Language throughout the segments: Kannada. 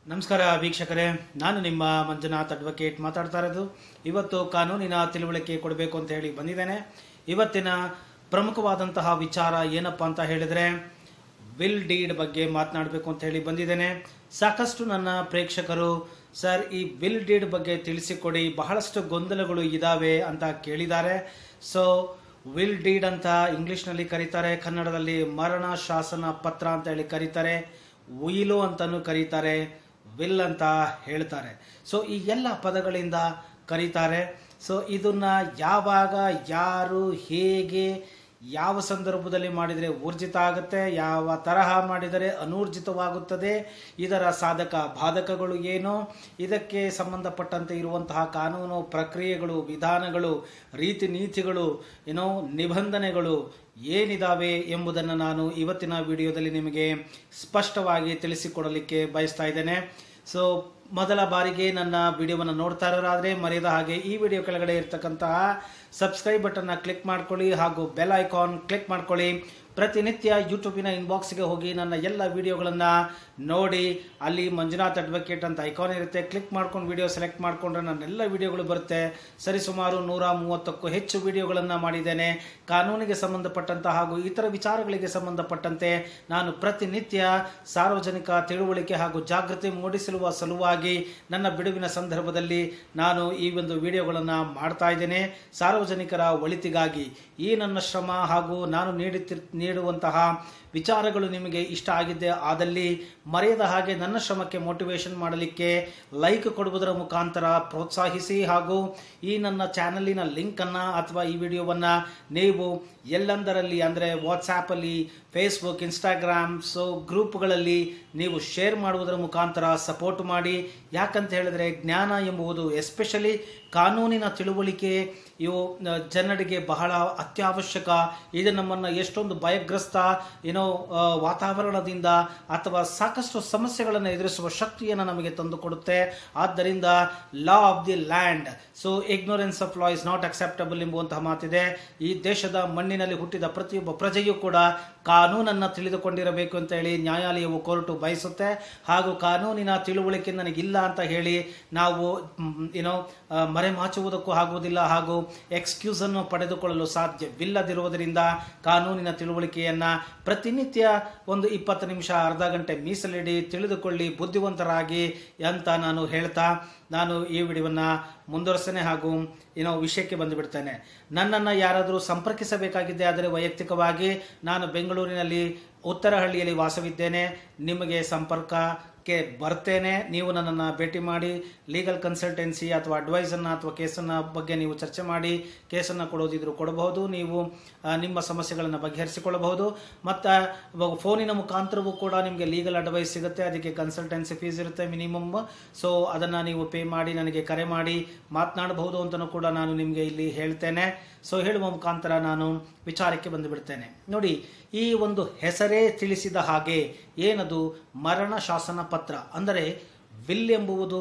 ನಮಸ್ಕಾರ ವೀಕ್ಷಕರೇ ನಾನು ನಿಮ್ಮ ಮಂಜುನಾಥ್ ಅಡ್ವೊಕೇಟ್ ಮಾತಾಡ್ತಾ ಇರೋದು ಇವತ್ತು ಕಾನೂನಿನ ತಿಳುವಳಿಕೆ ಕೊಡಬೇಕು ಅಂತ ಹೇಳಿ ಬಂದಿದ್ದೇನೆ ಇವತ್ತಿನ ಪ್ರಮುಖವಾದಂತಹ ವಿಚಾರ ಏನಪ್ಪಾ ಅಂತ ಹೇಳಿದ್ರೆ ವಿಲ್ ಡೀಡ್ ಬಗ್ಗೆ ಮಾತನಾಡಬೇಕು ಅಂತ ಹೇಳಿ ಬಂದಿದ್ದೇನೆ ಸಾಕಷ್ಟು ನನ್ನ ಪ್ರೇಕ್ಷಕರು ಸರ್ ಈ ವಿಲ್ ಡೀಡ್ ಬಗ್ಗೆ ತಿಳಿಸಿಕೊಡಿ ಬಹಳಷ್ಟು ಗೊಂದಲಗಳು ಇದಾವೆ ಅಂತ ಕೇಳಿದ್ದಾರೆ ಸೊ ವಿಲ್ ಡೀಡ್ ಅಂತ ಇಂಗ್ಲಿಷ್ನಲ್ಲಿ ಕರೀತಾರೆ ಕನ್ನಡದಲ್ಲಿ ಮರಣ ಶಾಸನ ಪತ್ರ ಅಂತ ಹೇಳಿ ಕರೀತಾರೆ ಉಯಿಲು ಅಂತಾನು ಕರೀತಾರೆ ವಿಲ್ ಅಂತ ಹೇಳ್ತಾರೆ ಸೊ ಈ ಎಲ್ಲ ಪದಗಳಿಂದ ಕರೀತಾರೆ ಸೊ ಇದನ್ನ ಯಾವಾಗ ಯಾರು ಹೇಗೆ ಯಾವ ಸಂದರ್ಭದಲ್ಲಿ ಮಾಡಿದರೆ ಊರ್ಜಿತ ಆಗುತ್ತೆ ಯಾವ ತರಹ ಮಾಡಿದರೆ ಅನೂರ್ಜಿತವಾಗುತ್ತದೆ ಇದರ ಸಾಧಕ ಬಾಧಕಗಳು ಏನು ಇದಕ್ಕೆ ಸಂಬಂಧಪಟ್ಟಂತೆ ಇರುವಂತಹ ಕಾನೂನು ಪ್ರಕ್ರಿಯೆಗಳು ವಿಧಾನಗಳು ರೀತಿ ನೀತಿಗಳು ಏನೋ ನಿಬಂಧನೆಗಳು ಏನಿದಾವೆ ಎಂಬುದನ್ನು ನಾನು ಇವತ್ತಿನ ವಿಡಿಯೋದಲ್ಲಿ ನಿಮಗೆ ಸ್ಪಷ್ಟವಾಗಿ ತಿಳಿಸಿಕೊಡಲಿಕ್ಕೆ ಬಯಸ್ತಾ ಇದ್ದೇನೆ ಸೊ ಮೊದಲ ಬಾರಿಗೆ ನನ್ನ ವಿಡಿಯೋವನ್ನು ನೋಡ್ತಾ ಇರೋರಾದ್ರೆ ಮರೆಯದ ಹಾಗೆ ಈ ವಿಡಿಯೋ ಕೆಳಗಡೆ ಇರ್ತಕ್ಕಂತಹ ಸಬ್ಸ್ಕ್ರೈಬ್ ಬಟನ್ನ ಕ್ಲಿಕ್ ಮಾಡ್ಕೊಳ್ಳಿ ಹಾಗೂ ಬೆಲ್ ಐಕಾನ್ ಕ್ಲಿಕ್ ಮಾಡ್ಕೊಳ್ಳಿ ಪ್ರತಿನಿತ್ಯ ಯೂಟ್ಯೂಬಿನ ಇನ್ಬಾಕ್ಸ್ಗೆ ಹೋಗಿ ನನ್ನ ಎಲ್ಲ ವಿಡಿಯೋಗಳನ್ನು ನೋಡಿ ಅಲ್ಲಿ ಮಂಜುನಾಥ್ ಅಡ್ವೊಕೇಟ್ ಅಂತ ಐಕಾನ್ ಇರುತ್ತೆ ಕ್ಲಿಕ್ ಮಾಡ್ಕೊಂಡು ವಿಡಿಯೋ ಸೆಲೆಕ್ಟ್ ಮಾಡಿಕೊಂಡ್ರೆ ನನ್ನೆಲ್ಲ ವಿಡಿಯೋಗಳು ಬರುತ್ತೆ ಸರಿಸುಮಾರು ನೂರ ಮೂವತ್ತಕ್ಕೂ ಹೆಚ್ಚು ವಿಡಿಯೋಗಳನ್ನು ಮಾಡಿದ್ದೇನೆ ಕಾನೂನಿಗೆ ಸಂಬಂಧಪಟ್ಟಂತ ಹಾಗೂ ಇತರ ವಿಚಾರಗಳಿಗೆ ಸಂಬಂಧಪಟ್ಟಂತೆ ನಾನು ಪ್ರತಿನಿತ್ಯ ಸಾರ್ವಜನಿಕ ತಿಳುವಳಿಕೆ ಹಾಗೂ ಜಾಗೃತಿ ಮೂಡಿಸುವ ಸಲುವಾಗಿ ನನ್ನ ಬಿಡುವಿನ ಸಂದರ್ಭದಲ್ಲಿ ನಾನು ಈ ಒಂದು ವಿಡಿಯೋಗಳನ್ನು ಮಾಡ್ತಾ ಇದ್ದೇನೆ ಸಾರ್ವಜನಿಕರ ಒಳಿತಿಗಾಗಿ ಈ ನನ್ನ ಶ್ರಮ ಹಾಗೂ ನಾನು ನೀಡುತ್ತಿರ್ ನೀಡುವಂತಹ ವಿಚಾರಗಳು ನಿಮಗೆ ಇಷ್ಟ ಆಗಿದ್ದೆ ಆದಲ್ಲಿ ಮರೆಯದ ಹಾಗೆ ನನ್ನ ಶ್ರಮಕ್ಕೆ ಮೋಟಿವೇಶನ್ ಮಾಡಲಿಕ್ಕೆ ಲೈಕ್ ಕೊಡುವುದರ ಮುಖಾಂತರ ಪ್ರೋತ್ಸಾಹಿಸಿ ಹಾಗೂ ಈ ನನ್ನ ಚಾನಲಿನ ಲಿಂಕನ್ನು ಅಥವಾ ಈ ವಿಡಿಯೋವನ್ನು ನೀವು ಎಲ್ಲೆಂದರಲ್ಲಿ ಅಂದರೆ ವಾಟ್ಸಾಪಲ್ಲಿ ಫೇಸ್ಬುಕ್ ಇನ್ಸ್ಟಾಗ್ರಾಮ್ ಸೊ ಗ್ರೂಪ್ಗಳಲ್ಲಿ ನೀವು ಶೇರ್ ಮಾಡುವುದರ ಮುಖಾಂತರ ಸಪೋರ್ಟ್ ಮಾಡಿ ಯಾಕಂತ ಹೇಳಿದ್ರೆ ಜ್ಞಾನ ಎಂಬುದು ಎಸ್ಪೆಷಲಿ ಕಾನೂನಿನ ತಿಳುವಳಿಕೆ ಇವು ನ- ಜನರಿಗೆ ಬಹಳ ಅತ್ಯವಶ್ಯಕ ಇದು ನಮ್ಮನ್ನು ಎಷ್ಟೊಂದು ಭಯಗ್ರಸ್ತ ಏನೋ ಆ, ವಾತಾವರಣದಿಂದ ಅಥವಾ ಸಾಕಷ್ಟು ಸಮಸ್ಯೆಗಳನ್ನು ಎದುರಿಸುವ ಶಕ್ತಿಯನ್ನು ನಮಗೆ ತಂದುಕೊಡುತ್ತೆ ಆದ್ದರಿಂದ law of the land so ignorance of law is not acceptable ಎಂಬುವಂತಹ ಮಾತಿದೆ ಈ ದೇಶದ ಮಣ್ಣಿನಲ್ಲಿ ಹುಟ್ಟಿದ ಪ್ರತಿಯೊಬ್ಬ ಪ್ರಜೆಯೂ ಕೂಡ ಕಾನೂನನ್ನು ತಿಳಿದುಕೊಂಡಿರಬೇಕು ಅಂತ ಹೇಳಿ ನ್ಯಾಯಾಲಯವು ಕೋರ್ಟು ಬಯಸುತ್ತೆ ಹಾಗೂ ಕಾನೂನಿನ ತಿಳುವಳಿಕೆ ನನಗಿಲ್ಲ ಅಂತ ಹೇಳಿ ನಾವು ಮ್, ಏನೋ ಆ, ಮರೆಮಾಚುವುದಕ್ಕೂ ಆಗುವುದಿಲ್ಲ ಹಾಗೂ ಎಕ್ಸ್ಕ್ಯೂಸ್ ಅನ್ನು ಪಡೆದುಕೊಳ್ಳಲು ಸಾಧ್ಯವಿಲ್ಲದಿರುವುದರಿಂದ ಕಾನೂನಿನ ತಿಳುವಳಿಕೆಯನ್ನ ಪ್ರತಿನಿತ್ಯ ಒಂದು ಇಪ್ಪತ್ತು ನಿಮಿಷ ಅರ್ಧ ಗಂಟೆ ಮೀಸಲಿಡಿ ತಿಳಿದುಕೊಳ್ಳಿ ಬುದ್ಧಿವಂತರಾಗಿ ಅಂತ ನಾನು ಹೇಳ್ತಾ ನಾನು ಈ ವಿಡಿಯೋವನ್ನ ಮುಂದುವರಿಸ್ತೇನೆ ಹಾಗೂ ಏನೋ ವಿಷಯಕ್ಕೆ ಬಂದು ಬಿಡ್ತೇನೆ ನನ್ನನ್ನು ಯಾರಾದರೂ ಸಂಪರ್ಕಿಸಬೇಕಾಗಿದ್ದೆ ಆದರೆ ವೈಯಕ್ತಿಕವಾಗಿ ನಾನು ಬೆಂಗಳೂರಿನಲ್ಲಿ ಉತ್ತರಹಳ್ಳಿಯಲ್ಲಿ ವಾಸವಿದ್ದೇನೆ ನಿಮಗೆ ಸಂಪರ್ಕಕ್ಕೆ ಬರ್ತೇನೆ ನೀವು ನನ್ನನ್ನು ಭೇಟಿ ಮಾಡಿ ಲೀಗಲ್ ಕನ್ಸಲ್ಟೆನ್ಸಿ ಅಥವಾ ಅಡ್ವೈಸನ್ನು ಅಥವಾ ಕೇಸನ್ನು ಬಗ್ಗೆ ನೀವು ಚರ್ಚೆ ಮಾಡಿ ಕೇಸನ್ನು ಕೊಡೋದಿದ್ರು ಕೊಡಬಹುದು ನೀವು ಆ, ನಿಮ್ಮ ಸಮಸ್ಯೆಗಳನ್ನು ಬಗೆಹರಿಸಿಕೊಳ್ಳಬಹುದು ಮತ್ತು ಫೋನಿನ ಮುಖಾಂತರವೂ ಕೂಡ ನಿಮಗೆ ಲೀಗಲ್ ಅಡ್ವೈಸ್ ಸಿಗುತ್ತೆ ಅದಕ್ಕೆ ಕನ್ಸಲ್ಟೆನ್ಸಿ ಫೀಸ್ ಇರುತ್ತೆ ಮಿನಿಮಮ್ ಸೊ ಅದನ್ನು ನೀವು ಪೇ ಮಾಡಿ ನನಗೆ ಕರೆ ಮಾಡಿ ಮಾತನಾಡಬಹುದು ಅಂತಲೂ ಕೂಡ ನಾನು ನಿಮಗೆ ಇಲ್ಲಿ ಹೇಳ್ತೇನೆ ಸೊ ಹೇಳುವ ಮುಖಾಂತರ ನಾನು ವಿಚಾರಕ್ಕೆ ಬಂದು ಬಿಡ್ತೇನೆ ನೋಡಿ ಈ ಒಂದು ಹೆಸರೇ ತಿಳಿಸಿದ ಹಾಗೆ ಏನದು ಮರಣ ಶಾಸನ ಪತ್ರ ಅಂದರೆ ವಿಲ್ ಎಂಬುವುದು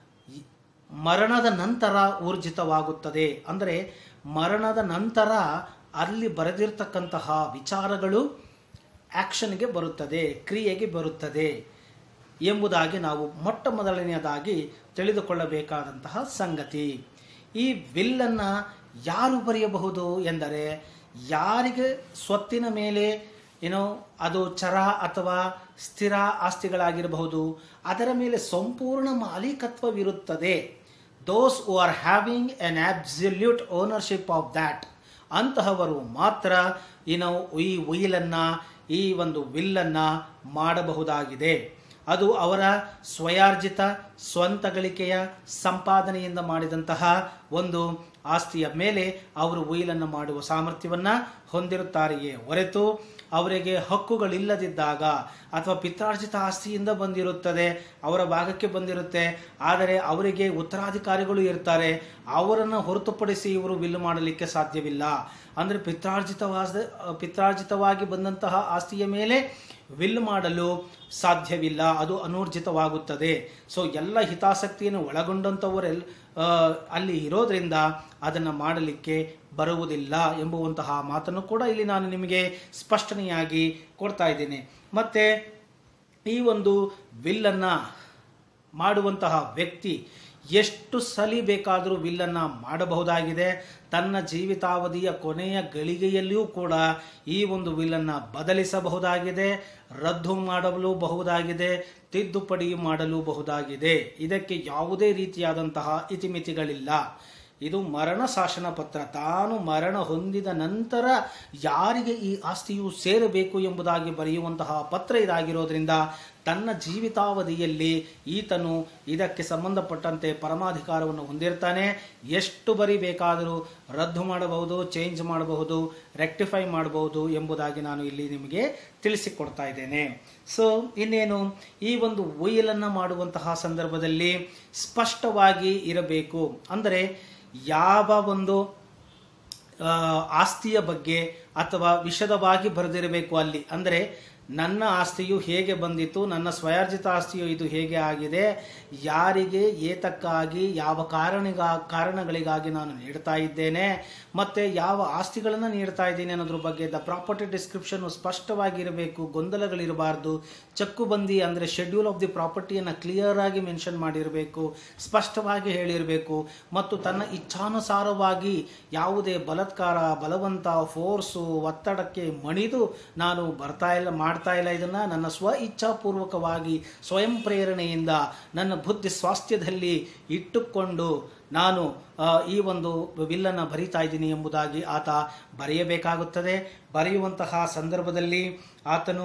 ಈ ಮರಣದ ನಂತರ ಊರ್ಜಿತವಾಗುತ್ತದೆ ಅಂದರೆ ಮರಣದ ನಂತರ ಅಲ್ಲಿ ಬರೆದಿರ್ತಕ್ಕಂತಹ ವಿಚಾರಗಳು ಆಕ್ಷನ್ಗೆ ಬರುತ್ತದೆ ಕ್ರಿಯೆಗೆ ಬರುತ್ತದೆ ಎಂಬುದಾಗಿ ನಾವು ಮೊಟ್ಟ ಮೊದಲನೆಯದಾಗಿ ತಿಳಿದುಕೊಳ್ಳಬೇಕಾದಂತಹ ಸಂಗತಿ ಈ ವಿಲ್ಲನ್ನು ಯಾರು ಬರೆಯಬಹುದು ಎಂದರೆ ಯಾರಿಗೆ ಸ್ವತ್ತಿನ ಮೇಲೆ ಏನೋ ಅದು ಚರ ಅಥವಾ ಸ್ಥಿರ ಆಸ್ತಿಗಳಾಗಿರಬಹುದು ಅದರ ಮೇಲೆ ಸಂಪೂರ್ಣ ಮಾಲೀಕತ್ವವಿರುತ್ತದೆ those who are having an absolute ownership of that ಅಂತಹವರು ಮಾತ್ರ ಏನೋ ಈ ಉಯಿಲನ್ನ ಈ ಒಂದು ವಿಲ್ಲನ್ನ ಮಾಡಬಹುದಾಗಿದೆ ಅದು ಅವರ ಸ್ವಯಾರ್ಜಿತ ಸ್ವಂತ ಗಳಿಕೆಯ ಸಂಪಾದನೆಯಿಂದ ಮಾಡಿದಂತಹ ಒಂದು ಆಸ್ತಿಯ ಮೇಲೆ ಅವರು ಉಯಿಲನ್ನು ಮಾಡುವ ಸಾಮರ್ಥ್ಯವನ್ನ ಹೊಂದಿರುತ್ತಾರೆಯೇ ಹೊರತು ಅವರಿಗೆ ಹಕ್ಕುಗಳಿಲ್ಲದಿದ್ದಾಗ ಅಥವಾ ಪಿತ್ರಾರ್ಜಿತ ಆಸ್ತಿಯಿಂದ ಬಂದಿರುತ್ತದೆ ಅವರ ಭಾಗಕ್ಕೆ ಬಂದಿರುತ್ತೆ ಆದರೆ ಅವರಿಗೆ ಉತ್ತರಾಧಿಕಾರಿಗಳು ಇರ್ತಾರೆ ಅವರನ್ನು ಹೊರತುಪಡಿಸಿ ಇವರು ವಿಲ್ ಮಾಡಲಿಕ್ಕೆ ಸಾಧ್ಯವಿಲ್ಲ ಅಂದರೆ ಪಿತ್ರಾರ್ಜಿತವಾದ ಪಿತ್ರಾರ್ಜಿತವಾಗಿ ಬಂದಂತಹ ಆಸ್ತಿಯ ಮೇಲೆ ವಿಲ್ ಮಾಡಲು ಸಾಧ್ಯವಿಲ್ಲ ಅದು ಅನೂರ್ಜಿತವಾಗುತ್ತದೆ ಸೊ ಎಲ್ಲ ಹಿತಾಸಕ್ತಿಯನ್ನು ಒಳಗೊಂಡಂಥವರೆಲ್ ಆ, ಅಲ್ಲಿ ಇರೋದ್ರಿಂದ ಅದನ್ನು ಮಾಡಲಿಕ್ಕೆ ಬರುವುದಿಲ್ಲ ಎಂಬುವಂತಹ ಮಾತನ್ನು ಕೂಡ ಇಲ್ಲಿ ನಾನು ನಿಮಗೆ ಸ್ಪಷ್ಟನೆಯಾಗಿ ಕೊಡ್ತಾ ಇದ್ದೇನೆ ಮತ್ತೆ ಈ ಒಂದು ವಿಲ್ಲನ್ನು ಮಾಡುವಂತಹ ವ್ಯಕ್ತಿ ಎಷ್ಟು ಸಲಿ ಬೇಕಾದರೂ ವಿಲ್ಲನ್ನ ಮಾಡಬಹುದಾಗಿದೆ ತನ್ನ ಜೀವಿತಾವಧಿಯ ಕೊನೆಯ ಗಳಿಗೆಯಲ್ಲಿಯೂ ಕೂಡ ಈ ಒಂದು ವಿಲ್ಲನ್ನ ಬದಲಿಸಬಹುದಾಗಿದೆ ರದ್ದು ಮಾಡಲು ಬಹುದಾಗಿದೆ ತಿದ್ದುಪಡಿ ಮಾಡಲು ಬಹುದಾಗಿದೆ ಇದಕ್ಕೆ ಯಾವುದೇ ರೀತಿಯಾದಂತಹ ಇತಿಮಿತಿಗಳಿಲ್ಲ ಇದು ಮರಣ ಶಾಸನ ಪತ್ರ ತಾನು ಮರಣ ಹೊಂದಿದ ನಂತರ ಯಾರಿಗೆ ಈ ಆಸ್ತಿಯು ಸೇರಬೇಕು ಎಂಬುದಾಗಿ ಬರೆಯುವಂತಹ ಪತ್ರ ಇದಾಗಿರೋದ್ರಿಂದ ತನ್ನ ಜೀವಿತಾವಧಿಯಲ್ಲಿ ಈತನು ಇದಕ್ಕೆ ಸಂಬಂಧಪಟ್ಟಂತೆ ಪರಮಾಧಿಕಾರವನ್ನು ಹೊಂದಿರ್ತಾನೆ ಎಷ್ಟು ಬರಿ ಬೇಕಾದರೂ ರದ್ದು ಮಾಡಬಹುದು ಚೇಂಜ್ ಮಾಡಬಹುದು ರೆಕ್ಟಿಫೈ ಮಾಡಬಹುದು ಎಂಬುದಾಗಿ ನಾನು ಇಲ್ಲಿ ನಿಮಗೆ ತಿಳಿಸಿಕೊಡ್ತಾ ಇದ್ದೇನೆ ಸೊ ಇನ್ನೇನು ಈ ಒಂದು ಉಯಿಲನ್ನು ಮಾಡುವಂತಹ ಸಂದರ್ಭದಲ್ಲಿ ಸ್ಪಷ್ಟವಾಗಿ ಇರಬೇಕು ಅಂದರೆ ಯಾವ ಒಂದು ಆ, ಆಸ್ತಿಯ ಬಗ್ಗೆ ಅಥವಾ ವಿಶದವಾಗಿ ಬರೆದಿರಬೇಕು ಅಲ್ಲಿ ಅಂದರೆ ನನ್ನ ಆಸ್ತಿಯು ಹೇಗೆ ಬಂದಿತು ನನ್ನ ಸ್ವಯಾರ್ಜಿತ ಆಸ್ತಿಯು ಇದು ಹೇಗೆ ಆಗಿದೆ ಯಾರಿಗೆ ಏತಕ್ಕಾಗಿ ಯಾವ ಕಾರಣಿಗ ಕಾರಣಗಳಿಗಾಗಿ ನಾನು ನೀಡ್ತಾ ಇದ್ದೇನೆ ಮತ್ತೆ ಯಾವ ಆಸ್ತಿಗಳನ್ನು ನೀಡ್ತಾ ಇದ್ದೀನಿ ಅನ್ನೋದ್ರ ಬಗ್ಗೆ ದ ಪ್ರಾಪರ್ಟಿ ಡಿಸ್ಕ್ರಿಪ್ಷನ್ ಸ್ಪಷ್ಟವಾಗಿರಬೇಕು ಗೊಂದಲಗಳಿರಬಾರ್ದು ಚಕ್ಕುಬಂದಿ ಅಂದರೆ ಶೆಡ್ಯೂಲ್ ಆಫ್ ದಿ ಪ್ರಾಪರ್ಟಿಯನ್ನು ಕ್ಲಿಯರ್ ಆಗಿ ಮೆನ್ಷನ್ ಮಾಡಿರಬೇಕು ಸ್ಪಷ್ಟವಾಗಿ ಹೇಳಿರಬೇಕು ಮತ್ತು ತನ್ನ ಇಚ್ಛಾನುಸಾರವಾಗಿ ಯಾವುದೇ ಬಲಾತ್ಕಾರ ಬಲವಂತ ಫೋರ್ಸು ಒತ್ತಡಕ್ಕೆ ಮಣಿದು ನಾನು ಬರ್ತಾ ಇಲ್ಲ ಮಾಡ್ತಾ ಇಲ್ಲ ಇದನ್ನ ನನ್ನ ಸ್ವ ಇಚ್ಛಾಪೂರ್ವಕವಾಗಿ ಸ್ವಯಂ ಪ್ರೇರಣೆಯಿಂದ ನನ್ನ ಬುದ್ಧಿ ಸ್ವಾಸ್ಥ್ಯದಲ್ಲಿ ಇಟ್ಟುಕೊಂಡು ನಾನು ಆ, ಈ ಒಂದು ವಿಲ್ಲನ್ನು ಬರಿತಾ ಇದ್ದೀನಿ ಎಂಬುದಾಗಿ ಆತ ಬರೆಯಬೇಕಾಗುತ್ತದೆ ಬರೆಯುವಂತಹ ಸಂದರ್ಭದಲ್ಲಿ ಆತನು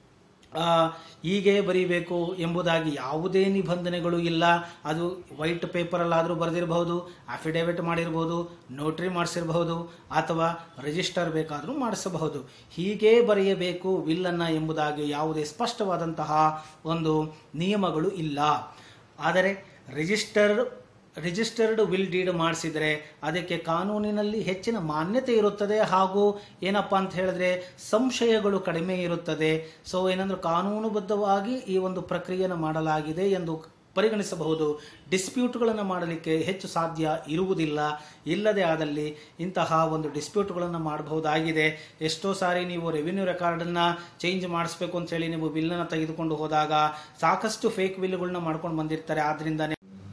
ಆ, ಹೀಗೆ ಬರೀಬೇಕು ಎಂಬುದಾಗಿ ಯಾವುದೇ ನಿಬಂಧನೆಗಳು ಇಲ್ಲ ಅದು ವೈಟ್ ಪೇಪರಲ್ಲಾದರೂ ಬರೆದಿರಬಹುದು ಅಫಿಡೇವಿಟ್ ಮಾಡಿರಬಹುದು ನೋಟ್ರಿ ಮಾಡಿಸಿರಬಹುದು ಅಥವಾ ರಿಜಿಸ್ಟರ್ ಬೇಕಾದರೂ ಮಾಡಿಸಬಹುದು ಹೀಗೆ ಬರೆಯಬೇಕು ವಿಲ್ಲನ್ನು ಎಂಬುದಾಗಿ ಯಾವುದೇ ಸ್ಪಷ್ಟವಾದಂತಹ ಒಂದು ನಿಯಮಗಳು ಇಲ್ಲ ಆದರೆ ರಿಜಿಸ್ಟರ್ ರಿಜಿಸ್ಟರ್ಡ್ ವಿಲ್ ಡೀಡ್ ಮಾಡಿಸಿದರೆ ಅದಕ್ಕೆ ಕಾನೂನಿನಲ್ಲಿ ಹೆಚ್ಚಿನ ಮಾನ್ಯತೆ ಇರುತ್ತದೆ ಹಾಗೂ ಏನಪ್ಪ ಅಂತ ಹೇಳಿದ್ರೆ ಸಂಶಯಗಳು ಕಡಿಮೆ ಇರುತ್ತದೆ ಸೊ ಏನಂದ್ರೆ ಕಾನೂನುಬದ್ಧವಾಗಿ ಈ ಒಂದು ಪ್ರಕ್ರಿಯೆಯನ್ನು ಮಾಡಲಾಗಿದೆ ಎಂದು ಪರಿಗಣಿಸಬಹುದು ಡಿಸ್ಪ್ಯೂಟ್ಗಳನ್ನು ಮಾಡಲಿಕ್ಕೆ ಹೆಚ್ಚು ಸಾಧ್ಯ ಇರುವುದಿಲ್ಲ ಇಲ್ಲದೆ ಆದಲ್ಲಿ ಇಂತಹ ಒಂದು ಡಿಸ್ಪ್ಯೂಟ್ಗಳನ್ನು ಮಾಡಬಹುದಾಗಿದೆ ಎಷ್ಟೋ ಸಾರಿ ನೀವು ರೆವಿನ್ಯೂ ರೆಕಾರ್ಡನ್ನು ಚೇಂಜ್ ಮಾಡಿಸ್ಬೇಕು ಅಂತ ಹೇಳಿ ನೀವು ಬಿಲ್ಲನ್ನು ತೆಗೆದುಕೊಂಡು ಹೋದಾಗ ಸಾಕಷ್ಟು ಫೇಕ್ ಬಿಲ್ಗಳನ್ನ ಮಾಡ್ಕೊಂಡು ಬಂದಿರ್ತಾರೆ ಆದ್ರಿಂದಾನೇ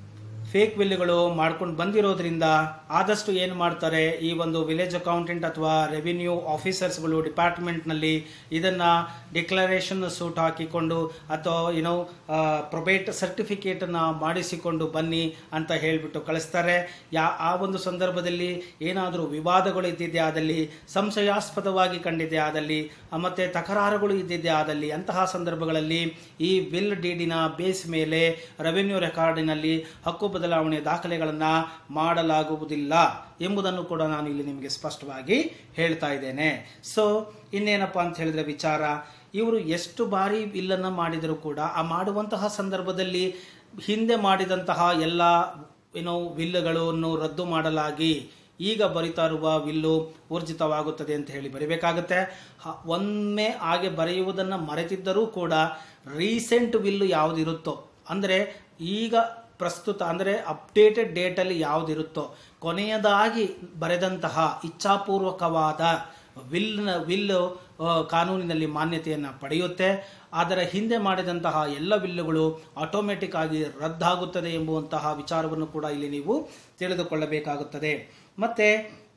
ಫೇಕ್ ಬಿಲ್ಗಳು ಮಾಡ್ಕೊಂಡು ಬಂದಿರೋದ್ರಿಂದ ಆದಷ್ಟು ಏನು ಮಾಡ್ತಾರೆ ಈ ಒಂದು ವಿಲೇಜ್ ಅಕೌಂಟೆಂಟ್ ಅಥವಾ ರೆವಿನ್ಯೂ ಆಫೀಸರ್ಸ್ಗಳು ಡಿಪಾರ್ಟ್ಮೆಂಟ್ನಲ್ಲಿ ಇದನ್ನು ಡಿಕ್ಲರೇಷನ್ ಸೂಟ್ ಹಾಕಿಕೊಂಡು ಅಥವಾ ಏನೋ ಪ್ರೊಬೇಟ್ ಸರ್ಟಿಫಿಕೇಟನ್ನು ಮಾಡಿಸಿಕೊಂಡು ಬನ್ನಿ ಅಂತ ಹೇಳಿಬಿಟ್ಟು ಕಳಿಸ್ತಾರೆ ಯಾ ಆ ಒಂದು ಸಂದರ್ಭದಲ್ಲಿ ಏನಾದರೂ ವಿವಾದಗಳು ಇದ್ದಿದ್ದೇ ಆದಲ್ಲಿ ಸಂಶಯಾಸ್ಪದವಾಗಿ ಕಂಡಿದ್ದೇ ಆದಲ್ಲಿ ಆ, ಮತ್ತೆ ತಕರಾರುಗಳು ಇದ್ದಿದ್ದೇ ಆದಲ್ಲಿ ಅಂತಹ ಸಂದರ್ಭಗಳಲ್ಲಿ ಈ ವಿಲ್ ಡೀಡಿನ ಬೇಸ್ ಮೇಲೆ ರೆವೆನ್ಯೂ ರೆಕಾರ್ಡಿನಲ್ಲಿ ಹಕ್ಕು ಬದಲಾವಣೆ ದಾಖಲೆಗಳನ್ನು ಮಾಡಲಾಗುವುದಿಲ್ಲ ಎಂಬುದನ್ನು ಕೂಡ ನಾನು ಇಲ್ಲಿ ನಿಮಗೆ ಸ್ಪಷ್ಟವಾಗಿ ಹೇಳ್ತಾ ಇದ್ದೇನೆ ಸೊ ಇನ್ನೇನಪ್ಪ ಅಂತ ಹೇಳಿದ್ರೆ ವಿಚಾರ ಇವರು ಎಷ್ಟು ಬಾರಿ ಬಿಲ್ಲನ್ನು ಮಾಡಿದರೂ ಕೂಡ ಆ ಮಾಡುವಂತಹ ಸಂದರ್ಭದಲ್ಲಿ ಹಿಂದೆ ಮಾಡಿದಂತಹ ಎಲ್ಲ ಏನೋ ವಿಲ್ಲುಗಳನ್ನು ರದ್ದು ಮಾಡಲಾಗಿ ಈಗ ಬರಿತಾ ಇರುವ ವಿಲ್ಲು ಊರ್ಜಿತವಾಗುತ್ತದೆ ಅಂತ ಹೇಳಿ ಬರಿಬೇಕಾಗುತ್ತೆ ಹ- ಒಮ್ಮೆ ಹಾಗೆ ಬರೆಯುವುದನ್ನು ಮರೆತಿದ್ದರೂ ಕೂಡ ರೀಸೆಂಟ್ ವಿಲ್ಲು ಯಾವುದಿರುತ್ತೋ ಅಂದರೆ ಈಗ ಪ್ರಸ್ತುತ ಅಂದರೆ ಅಪ್ಡೇಟೆಡ್ ಡೇಟಲ್ಲಿ ಯಾವುದಿರುತ್ತೋ ಕೊನೆಯದಾಗಿ ಬರೆದಂತಹ ಇಚ್ಛಾಪೂರ್ವಕವಾದ ವಿಲ್ನ ವಿಲ್ಲು ಆ, ಕಾನೂನಿನಲ್ಲಿ ಮಾನ್ಯತೆಯನ್ನು ಪಡೆಯುತ್ತೆ ಅದರ ಹಿಂದೆ ಮಾಡಿದಂತಹ ಎಲ್ಲ ವಿಲ್ಲುಗಳು ಆಟೋಮೆಟಿಕ್ ಆಗಿ ರದ್ದಾಗುತ್ತದೆ ಎಂಬುವಂತಹ ವಿಚಾರವನ್ನು ಕೂಡ ಇಲ್ಲಿ ನೀವು ತಿಳಿದುಕೊಳ್ಳಬೇಕಾಗುತ್ತದೆ ಮತ್ತೆ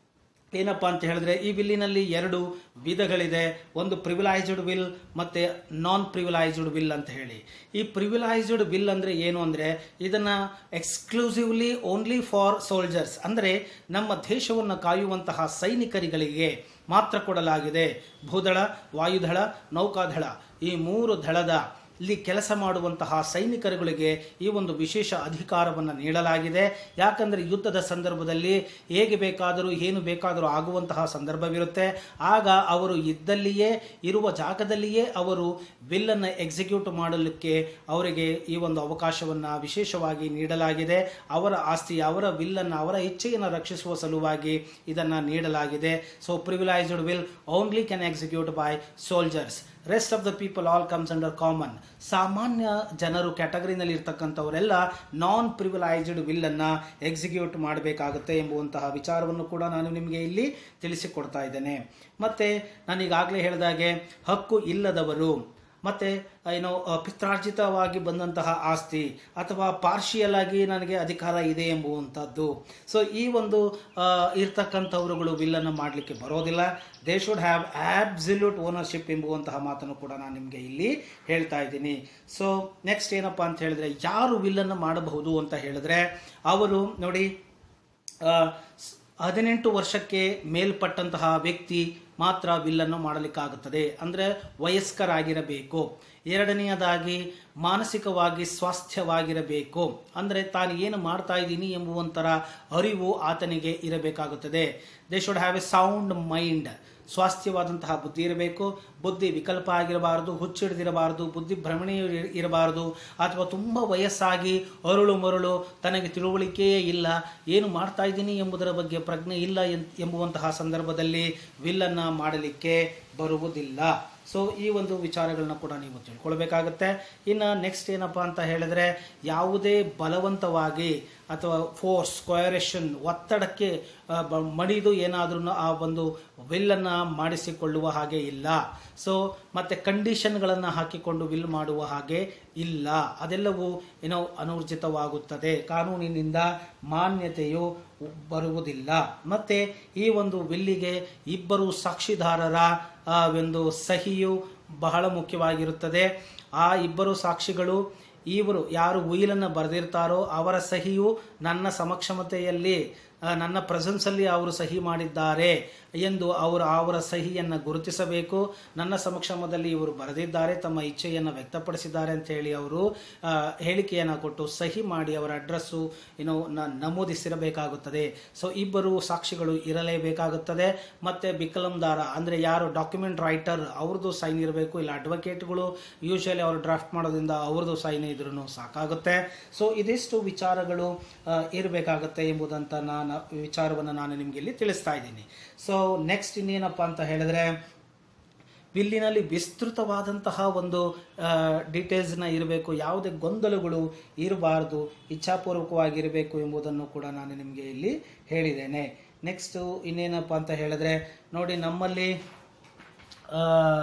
ಏನಪ್ಪ ಅಂತ ಹೇಳಿದ್ರೆ ಈ ವಿಲ್ಲಿನಲ್ಲಿ ಎರಡು ವಿಧಗಳಿದೆ ಒಂದು ಪ್ರಿವಿಲೈಸ್ಡ್ ವಿಲ್ ಮತ್ತೆ ನಾನ್ ಪ್ರಿವಿಲೈಸ್ಡ್ ವಿಲ್ ಅಂತ ಹೇಳಿ ಈ ಪ್ರಿವಿಲೈಸ್ಡ್ ವಿಲ್ ಅಂದ್ರೆ ಏನು ಅಂದ್ರೆ ಇದನ್ನ ಎಕ್ಸ್ಕ್ಲೂಸಿವ್ಲಿ ಓನ್ಲಿ ಫಾರ್ ಸೋಲ್ಜರ್ಸ್ ಅಂದ್ರೆ ನಮ್ಮ ದೇಶವನ್ನು ಕಾಯುವಂತಹ ಸೈನಿಕರಿಗಳಿಗೆ ಮಾತ್ರ ಕೊಡಲಾಗಿದೆ ಭೂದಳ ವಾಯುದಳ ನೌಕಾದಳ ಈ ಮೂರು ದಳದ ಇಲ್ಲಿ ಕೆಲಸ ಮಾಡುವಂತಹ ಸೈನಿಕರುಗಳಿಗೆ ಈ ಒಂದು ವಿಶೇಷ ಅಧಿಕಾರವನ್ನು ನೀಡಲಾಗಿದೆ ಯಾಕಂದರೆ ಯುದ್ಧದ ಸಂದರ್ಭದಲ್ಲಿ ಹೇಗೆ ಬೇಕಾದರೂ ಏನು ಬೇಕಾದರೂ ಆಗುವಂತಹ ಸಂದರ್ಭವಿರುತ್ತೆ ಆಗ ಅವರು ಇದ್ದಲ್ಲಿಯೇ ಇರುವ ಜಾಗದಲ್ಲಿಯೇ ಅವರು ವಿಲ್ಲನ್ನು ಎಕ್ಸಿಕ್ಯೂಟ್ ಮಾಡಲಿಕ್ಕೆ ಅವರಿಗೆ ಈ ಒಂದು ಅವಕಾಶವನ್ನು ವಿಶೇಷವಾಗಿ ನೀಡಲಾಗಿದೆ ಅವರ ಆಸ್ತಿ ಅವರ ವಿಲ್ಲನ್ನು ಅವರ ಇಚ್ಛೆಯನ್ನು ರಕ್ಷಿಸುವ ಸಲುವಾಗಿ ಇದನ್ನು ನೀಡಲಾಗಿದೆ so privileged will only can execute by soldiers rest of the people all comes under common ಸಾಮಾನ್ಯ ಜನರು ಕ್ಯಾಟಗರಿನಲ್ಲಿ ಇರ್ತಕ್ಕಂಥವರೆಲ್ಲ ನಾನ್ ಪ್ರಿವಿಲೈಸ್ಡ್ ವಿಲ್ಲನ್ನು ಎಕ್ಸಿಕ್ಯೂಟ್ ಮಾಡಬೇಕಾಗುತ್ತೆ ಎಂಬುವಂತಹ ವಿಚಾರವನ್ನು ಕೂಡ ನಾನು ನಿಮಗೆ ಇಲ್ಲಿ ತಿಳಿಸಿಕೊಡ್ತಾ ಇದ್ದೇನೆ ಮತ್ತೆ ನಾನು ಈಗಾಗಲೇ ಹೇಳಿದಾಗೆ ಹಕ್ಕು ಇಲ್ಲದವರು ಮತ್ತೆ ಏನೋ ಆ, ಪಿತ್ರಾರ್ಜಿತವಾಗಿ ಬಂದಂತಹ ಆಸ್ತಿ ಅಥವಾ ಪಾರ್ಷಿಯಲ್ ಆಗಿ ನನಗೆ ಅಧಿಕಾರ ಇದೆ ಎಂಬುವಂಥದ್ದು ಸೊ ಈ ಒಂದು ಆ, ಇರ್ತಕ್ಕಂಥವ್ರುಗಳು ವಿಲ್ಲನ್ನು ಮಾಡಲಿಕ್ಕೆ ಬರೋದಿಲ್ಲ they should have absolute ownership ಎಂಬುವಂತಹ ಮಾತನ್ನು ಕೂಡ ನಾನು ನಿಮಗೆ ಇಲ್ಲಿ ಹೇಳ್ತಾ ಇದ್ದೀನಿ ಸೊ ನೆಕ್ಸ್ಟ್ ಏನಪ್ಪಾ ಅಂತ ಹೇಳಿದ್ರೆ ಯಾರು ವಿಲ್ಲನ್ನು ಮಾಡಬಹುದು ಅಂತ ಹೇಳಿದ್ರೆ ಅವರು ನೋಡಿ ಆ, ಸ್- ಹದಿನೆಂಟು ವರ್ಷಕ್ಕೆ ಮೇಲ್ಪಟ್ಟಂತಹ ವ್ಯಕ್ತಿ ಮಾತ್ರ ವಿಲ್ಲನ್ನು ಮಾಡಲಿಕ್ಕಾಗುತ್ತದೆ ಅಂದರೆ ವಯಸ್ಕರಾಗಿರಬೇಕು ಎರಡನೆಯದಾಗಿ ಮಾನಸಿಕವಾಗಿ ಸ್ವಾಸ್ಥ್ಯವಾಗಿರಬೇಕು ಅಂದರೆ ತಾನು ಏನು ಮಾಡ್ತಾ ಇದ್ದೀನಿ ಎಂಬುವಂತರ ಅರಿವು ಆತನಿಗೆ ಇರಬೇಕಾಗುತ್ತದೆ they should have a sound mind ಸ್ವಾಸ್ಥ್ಯವಾದಂತಹ ಬುದ್ಧಿ ಇರಬೇಕು ಬುದ್ಧಿ ವಿಕಲ್ಪ ಆಗಿರಬಾರದು ಹುಚ್ಚಿಡಿದಿರಬಾರದು ಬುದ್ಧಿ ಭ್ರಮಣೆ ಇರ- ಇರಬಾರದು ಅಥವಾ ತುಂಬ ವಯಸ್ಸಾಗಿ ಅರುಳು ಮರುಳು ತನಗೆ ತಿಳುವಳಿಕೆಯೇ ಇಲ್ಲ ಏನು ಮಾಡ್ತಾ ಇದ್ದೀನಿ ಎಂಬುದರ ಬಗ್ಗೆ ಪ್ರಜ್ಞೆ ಇಲ್ಲ ಎನ್- ಎಂಬುವಂತಹ ಸಂದರ್ಭದಲ್ಲಿ ವಿಲ್ಲನ್ನು ಮಾಡಲಿಕ್ಕೆ ಬರುವುದಿಲ್ಲ ಸೊ ಈ ಒಂದು ವಿಚಾರಗಳನ್ನ ಕೂಡ ನೀವು ತಿಳ್ಕೊಳ್ಬೇಕಾಗತ್ತೆ ಇನ್ನು ನೆಕ್ಸ್ಟ್ ಏನಪ್ಪಾ ಅಂತ ಹೇಳಿದ್ರೆ ಯಾವುದೇ ಬಲವಂತವಾಗಿ ಅಥವಾ ಫೋರ್ಸ್ ಸ್ಕ್ವಯರೇಷನ್ ಒತ್ತಡಕ್ಕೆ ಆ, ಬ- ಮಡಿದು ಏನಾದ್ರೂ ಆ ಒಂದು ವಿಲ್ಲನ್ನು ಮಾಡಿಸಿಕೊಳ್ಳುವ ಹಾಗೆ ಇಲ್ಲ ಸೊ ಮತ್ತೆ ಕಂಡೀಷನ್ಗಳನ್ನು ಹಾಕಿಕೊಂಡು ವಿಲ್ ಮಾಡುವ ಹಾಗೆ ಇಲ್ಲ ಅದೆಲ್ಲವೂ ಏನೋ ಅನೂರ್ಜಿತವಾಗುತ್ತದೆ ಕಾನೂನಿನಿಂದ ಮಾನ್ಯತೆಯು ಬರುವುದಿಲ್ಲ ಮತ್ತೆ ಈ ಒಂದು ವಿಲ್ಲಿಗೆ ಇಬ್ಬರು ಸಾಕ್ಷಿದಾರರ ಆ, ಒಂದು ಸಹಿಯು ಬಹಳ ಮುಖ್ಯವಾಗಿರುತ್ತದೆ ಆ ಇಬ್ಬರು ಸಾಕ್ಷಿಗಳು ಇವರು ಯಾರು ಉಯಿಲನ್ನು ಬರೆದಿರ್ತಾರೋ ಅವರ ಸಹಿಯು ನನ್ನ ಸಮಕ್ಷಮತೆಯಲ್ಲಿ ಆ, ನನ್ನ ಪ್ರೆಸೆನ್ಸಲ್ಲಿ ಅವರು ಸಹಿ ಮಾಡಿದ್ದಾರೆ ಎಂದು ಅವರು ಅವರ ಸಹಿಯನ್ನು ಗುರುತಿಸಬೇಕು ನನ್ನ ಸಮಕ್ಷಮದಲ್ಲಿ ಇವರು ಬರೆದಿದ್ದಾರೆ ತಮ್ಮ ಇಚ್ಛೆಯನ್ನು ವ್ಯಕ್ತಪಡಿಸಿದ್ದಾರೆ ಅಂತ ಹೇಳಿ ಅವರು ಆ, ಹೇಳಿಕೆಯನ್ನು ಕೊಟ್ಟು ಸಹಿ ಮಾಡಿ ಅವರ ಅಡ್ರೆಸ್ಸು ಏನೋ ನ- ನಮೂದಿಸಿರಬೇಕಾಗುತ್ತದೆ ಸೊ ಇಬ್ಬರು ಸಾಕ್ಷಿಗಳು ಇರಲೇಬೇಕಾಗುತ್ತದೆ ಮತ್ತೆ ಬಿಕಲಂದಾರ ಅಂದರೆ ಯಾರು ಡಾಕ್ಯುಮೆಂಟ್ ರೈಟರ್ ಅವ್ರದ್ದು ಸೈನ್ ಇರಬೇಕು ಇಲ್ಲ ಅಡ್ವೊಕೇಟ್ಗಳು ಯೂಶಲಿ ಅವರು ಡ್ರಾಫ್ಟ್ ಮಾಡೋದ್ರಿಂದ ಅವ್ರದ್ದು ಸೈನ್ ಇದ್ರೂ ಸಾಕಾಗುತ್ತೆ ಸೊ ಇದಿಷ್ಟು ವಿಚಾರಗಳು ಇರಬೇಕಾಗುತ್ತೆ ಎಂಬುದಂತ ನಾನು ವಿಚಾರವನ್ನು ನಾನು ನಿಮಗೆ ಇಲ್ಲಿ ತಿಳಿಸ್ತಾ ಇದ್ದೀನಿ ಸೊ ನೆಕ್ಸ್ಟ್ ಇನ್ನೇನಪ್ಪ ಅಂತ ಹೇಳಿದ್ರೆ ವಿಲ್ಲಿನಲ್ಲಿ ವಿಸ್ತೃತವಾದಂತಹ ಒಂದು ಡೀಟೇಲ್ಸ್ನ ಇರಬೇಕು ಯಾವುದೇ ಗೊಂದಲಗಳು ಇರಬಾರ್ದು ಇಚ್ಛಾಪೂರ್ವಕವಾಗಿರಬೇಕು ಎಂಬುದನ್ನು ಕೂಡ ನಾನು ನಿಮಗೆ ಇಲ್ಲಿ ಹೇಳಿದ್ದೇನೆ ನೆಕ್ಸ್ಟು ಇನ್ನೇನಪ್ಪ ಅಂತ ಹೇಳಿದ್ರೆ ನೋಡಿ ನಮ್ಮಲ್ಲಿ ಆ,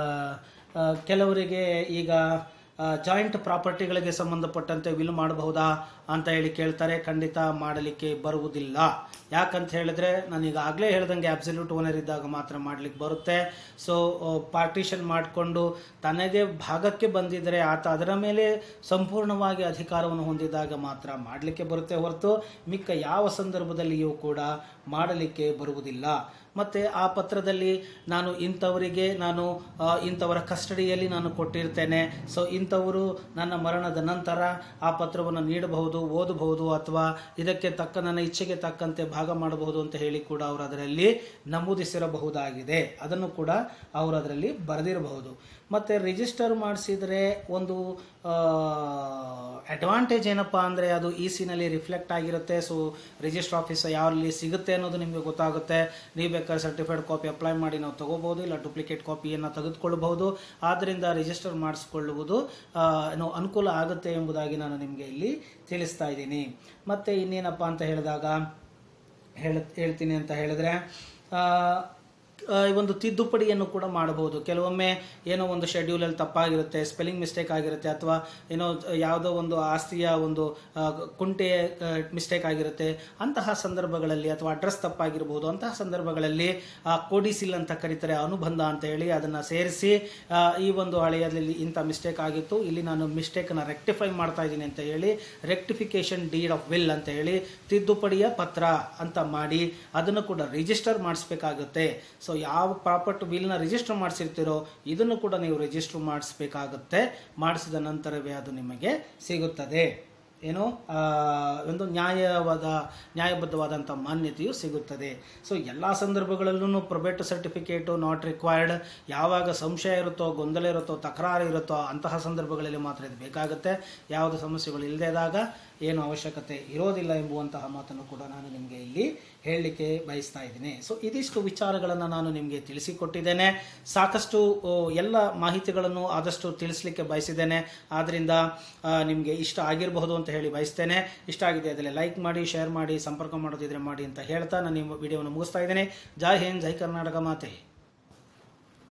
ಆ, ಕೆಲವರಿಗೆ ಈಗ ಜಾಯಿಂಟ್ ಪ್ರಾಪರ್ಟಿಗಳಿಗೆ ಸಂಬಂಧಪಟ್ಟಂತೆ ವಿಲ್ ಮಾಡಬಹುದಾ ಅಂತ ಹೇಳಿ ಕೇಳ್ತಾರೆ ಖಂಡಿತ ಮಾಡಲಿಕ್ಕೆ ಬರುವುದಿಲ್ಲ ಯಾಕಂತ ಹೇಳಿದ್ರೆ ನಾನು ಈಗಾಗಲೇ ಹೇಳ್ದಂಗೆ ಅಬ್ಸಲ್ಯೂಟ್ ಓನರ್ ಇದ್ದಾಗ ಮಾತ್ರ ಮಾಡ್ಲಿಕ್ಕೆ ಬರುತ್ತೆ ಸೊ ಪಾರ್ಟಿಷನ್ ಮಾಡಿಕೊಂಡು ತನಗೆ ಭಾಗಕ್ಕೆ ಬಂದಿದ್ರೆ ಆತ ಅದರ ಮೇಲೆ ಸಂಪೂರ್ಣವಾಗಿ ಅಧಿಕಾರವನ್ನು ಹೊಂದಿದಾಗ ಮಾತ್ರ ಮಾಡಲಿಕ್ಕೆ ಬರುತ್ತೆ ಹೊರತು ಮಿಕ್ಕ ಯಾವ ಸಂದರ್ಭದಲ್ಲಿಯೂ ಕೂಡ ಮಾಡಲಿಕ್ಕೆ ಬರುವುದಿಲ್ಲ ಮತ್ತೆ ಆ ಪತ್ರದಲ್ಲಿ ನಾನು ಇಂಥವರಿಗೆ ನಾನು ಆ, ಇಂಥವರ ಕಸ್ಟಡಿಯಲ್ಲಿ ನಾನು ಕೊಟ್ಟಿರ್ತೇನೆ ಸೊ ಇಂಥವರು ನನ್ನ ಮರಣದ ನಂತರ ಆ ಪತ್ರವನ್ನು ನೀಡಬಹುದು ಓದಬಹುದು ಅಥವಾ ಇದಕ್ಕೆ ತಕ್ಕ ನನ್ನ ಇಚ್ಛೆಗೆ ತಕ್ಕಂತೆ ಭಾಗ ಮಾಡಬಹುದು ಅಂತ ಹೇಳಿ ಕೂಡ ಅವರು ಅದರಲ್ಲಿ ನಮೂದಿಸಿರಬಹುದಾಗಿದೆ ಅದನ್ನು ಕೂಡ ಅವರು ಅದರಲ್ಲಿ ಬರೆದಿರಬಹುದು ಮತ್ತೆ ರಿಜಿಸ್ಟರ್ ಮಾಡಿಸಿದ್ರೆ ಒಂದು ಅಡ್ವಾಂಟೇಜ್ ಏನಪ್ಪಾ ಅಂದರೆ ಅದು ಇ ಸಿನಲ್ಲಿ ರಿಫ್ಲೆಕ್ಟ್ ಆಗಿರುತ್ತೆ ಸೊ ರಿಜಿಸ್ಟರ್ ಆಫೀಸ್ ಯಾವಲ್ಲಿ ಸಿಗುತ್ತೆ ಅನ್ನೋದು ನಿಮಗೆ ಗೊತ್ತಾಗುತ್ತೆ ನೀವು ಬೇಕಾದ್ರೆ ಸರ್ಟಿಫೈಡ್ ಕಾಪಿ ಅಪ್ಲೈ ಮಾಡಿ ನಾವು ತಗೋಬಹುದು ಇಲ್ಲ ಡೂಪ್ಲಿಕೇಟ್ ಕಾಪಿಯನ್ನು ತೆಗೆದುಕೊಳ್ಳಬಹುದು ಆದ್ದರಿಂದ ರಿಜಿಸ್ಟರ್ ಮಾಡಿಸ್ಕೊಳ್ಳುವುದು ಆ, ಏನು ಅನುಕೂಲ ಆಗುತ್ತೆ ಎಂಬುದಾಗಿ ನಾನು ನಿಮಗೆ ಇಲ್ಲಿ ತಿಳಿಸ್ತಾ ಇದ್ದೀನಿ ಮತ್ತೆ ಇನ್ನೇನಪ್ಪ ಅಂತ ಹೇಳಿದಾಗ ಹೇಳ ಹೇಳ್ತೀನಿ ಅಂತ ಹೇಳಿದ್ರೆ ಆ, ಆ, ಈ ಒಂದು ತಿದ್ದುಪಡಿಯನ್ನು ಕೂಡ ಮಾಡಬಹುದು ಕೆಲವೊಮ್ಮೆ ಏನೋ ಒಂದು ಶೆಡ್ಯೂಲಲ್ಲಿ ತಪ್ಪಾಗಿರುತ್ತೆ ಸ್ಪೆಲ್ಲಿಂಗ್ ಮಿಸ್ಟೇಕ್ ಆಗಿರುತ್ತೆ ಅಥವಾ ಏನೋ ಯಾವುದೋ ಒಂದು ಆಸ್ತಿಯ ಒಂದು ಆ, ಕುಂಟೆ ಮಿಸ್ಟೇಕ್ ಆಗಿರುತ್ತೆ ಅಂತಹ ಸಂದರ್ಭಗಳಲ್ಲಿ ಅಥವಾ ಅಡ್ರೆಸ್ ತಪ್ಪಾಗಿರಬಹುದು ಅಂತಹ ಸಂದರ್ಭಗಳಲ್ಲಿ ಆ, ಕೋಡಿಸಿಲ್ ಅಂತ ಕರೀತಾರೆ ಅನುಬಂಧ ಅಂತ ಹೇಳಿ ಅದನ್ನು ಸೇರಿಸಿ ಆ, ಈ ಒಂದು ಹಳೆಯದಲ್ಲಿ ಇಂಥ ಮಿಸ್ಟೇಕ್ ಆಗಿತ್ತು ಇಲ್ಲಿ ನಾನು ಮಿಸ್ಟೇಕನ್ನು ರೆಕ್ಟಿಫೈ ಮಾಡ್ತಾ ಇದ್ದೀನಿ ಅಂತ ಹೇಳಿ ರೆಕ್ಟಿಫಿಕೇಶನ್ ಡೀಡ್ ಆಫ್ ವಿಲ್ ಅಂತ ಹೇಳಿ ತಿದ್ದುಪಡಿಯ ಪತ್ರ ಅಂತ ಮಾಡಿ ಅದನ್ನು ಕೂಡ ರಿಜಿಸ್ಟರ್ ಮಾಡಿಸ್ಬೇಕಾಗುತ್ತೆ ಸೊ ಯಾವ ಪ್ರಾಪರ್ಟಿ ವಿಲ್ನ ರಿಜಿಸ್ಟರ್ ಮಾಡಿಸಿರ್ತೀರೋ ಇದನ್ನು ಕೂಡ ನೀವು ರಿಜಿಸ್ಟರ್ ಮಾಡಿಸ್ಬೇಕಾಗುತ್ತೆ ಮಾಡಿಸಿದ ನಂತರವೇ ಅದು ನಿಮಗೆ ಸಿಗುತ್ತದೆ ಏನು ಆ, ಒಂದು ನ್ಯಾಯವಾದ ನ್ಯಾಯಬದ್ಧವಾದಂಥ ಮಾನ್ಯತೆಯು ಸಿಗುತ್ತದೆ ಸೊ ಎಲ್ಲ ಸಂದರ್ಭಗಳಲ್ಲೂ ಪ್ರೊಬೇಟ್ ಸರ್ಟಿಫಿಕೇಟು ನಾಟ್ ರಿಕ್ವೈರ್ಡ್ ಯಾವಾಗ ಸಂಶಯ ಇರುತ್ತೋ ಗೊಂದಲ ಇರುತ್ತೋ ತಕರಾರು ಇರುತ್ತೋ ಅಂತಹ ಸಂದರ್ಭಗಳಲ್ಲಿ ಮಾತ್ರ ಇದು ಬೇಕಾಗುತ್ತೆ ಯಾವುದೇ ಸಮಸ್ಯೆಗಳು ಇಲ್ಲದೇ ಇದ್ದಾಗ ಏನು ಅವಶ್ಯಕತೆ ಇರೋದಿಲ್ಲ ಎಂಬುವಂತಹ ಮಾತನ್ನು ಕೂಡ ನಾನು ನಿಮಗೆ ಇಲ್ಲಿ ಹೇಳಲಿಕ್ಕೆ ಬಯಸ್ತಾ ಇದ್ದೀನಿ ಸೊ ಇದಿಷ್ಟು ವಿಚಾರಗಳನ್ನು ನಾನು ನಿಮಗೆ ತಿಳಿಸಿಕೊಟ್ಟಿದ್ದೇನೆ ಸಾಕಷ್ಟು ಓ, ಎಲ್ಲ ಮಾಹಿತಿಗಳನ್ನು ಆದಷ್ಟು ತಿಳಿಸ್ಲಿಕ್ಕೆ ಬಯಸಿದ್ದೇನೆ ಆದ್ದರಿಂದ ನಿಮಗೆ ಇಷ್ಟ ಆಗಿರಬಹುದು ಅಂತ ಹೇಳಿ ಬಯಸ್ತೇನೆ ಇಷ್ಟ ಆಗಿದೆ ಅದರಲ್ಲಿ ಲೈಕ್ ಮಾಡಿ ಶೇರ್ ಮಾಡಿ ಸಂಪರ್ಕ ಮಾಡೋದಿದ್ರೆ ಮಾಡಿ ಅಂತ ಹೇಳ್ತಾ ನಾನು ನಿಮ್ಮ ವಿಡಿಯೋವನ್ನು ಮುಗಿಸ್ತಾ ಇದ್ದೇನೆ ಜೈ ಹಿಂದ್ ಜೈ ಕರ್ನಾಟಕ ಮಾತೆ